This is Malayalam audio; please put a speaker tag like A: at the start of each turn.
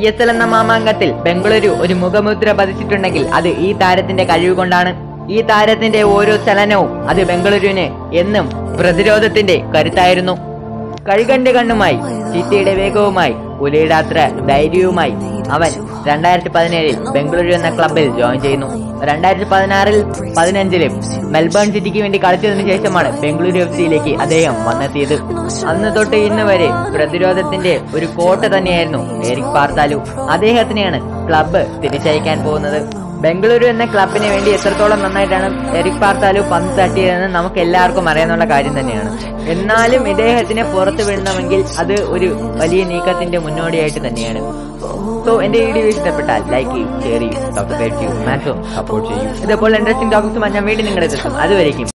A: പി എസ് എൽ എന്ന മാമാങ്കത്തിൽ ബംഗളൂരു ഒരു മുഖമുദ്ര പതിച്ചിട്ടുണ്ടെങ്കിൽ അത് ഈ താരത്തിന്റെ കഴിവ് കൊണ്ടാണ് ഈ താരത്തിന്റെ ഓരോ ചലനവും അത് ബംഗളൂരുവിന് എന്നും പ്രതിരോധത്തിന്റെ കരുത്തായിരുന്നു കഴുകണ്ട് കണ്ണുമായി ചിറ്റയുടെ വേഗവുമായി പുലിയിടാത്ര ധൈര്യവുമായി അവൻ രണ്ടായിരത്തി പതിനേഴിൽ ബംഗളൂരു എന്ന ക്ലബിൽ ജോയിൻ ചെയ്യുന്നു രണ്ടായിരത്തി പതിനാറിൽ പതിനഞ്ചിലും മെൽബൺ സിറ്റിക്ക് വേണ്ടി കളിച്ചതിനു ശേഷമാണ് ബംഗളൂരു എഫ് സിയിലേക്ക് അദ്ദേഹം വന്നെത്തിയത് അന്ന് തൊട്ട് ഇന്ന് വരെ പ്രതിരോധത്തിന്റെ ഒരു കോട്ട തന്നെയായിരുന്നു എരിക് പാർത്താലു അദ്ദേഹത്തിനെയാണ് ക്ലബ്ബ് തിരിച്ചയക്കാൻ പോകുന്നത് ബംഗളൂരു എന്ന ക്ലബിന് വേണ്ടി എത്രത്തോളം നന്നായിട്ടാണ് എരിക് പാർത്താലു പന്ത് തട്ടിയതെന്ന് നമുക്ക് എല്ലാവർക്കും അറിയാവുന്ന കാര്യം തന്നെയാണ് എന്നാലും ഇദ്ദേഹത്തിനെ പുറത്തു വിടണമെങ്കിൽ അത് ഒരു വലിയ നീക്കത്തിന്റെ മുന്നോടിയായിട്ട് തന്നെയാണ് സോ എന്റെ വീഡിയോ ഇഷ്ടപ്പെട്ടാൽ ലൈക്ക് ചെയ്യും ഷെയർ ചെയ്യും സബ്സ്ക്രൈബ് ചെയ്യും മാക്സിമം സപ്പോർട്ട് ചെയ്യും ഇതേപോലെ ഇൻട്രസ്റ്റിംഗ് ടോപ്പിക്സുമായി ഞാൻ വീണ്ടും നിങ്ങളുടെ എത്തും അതുവരേക്കും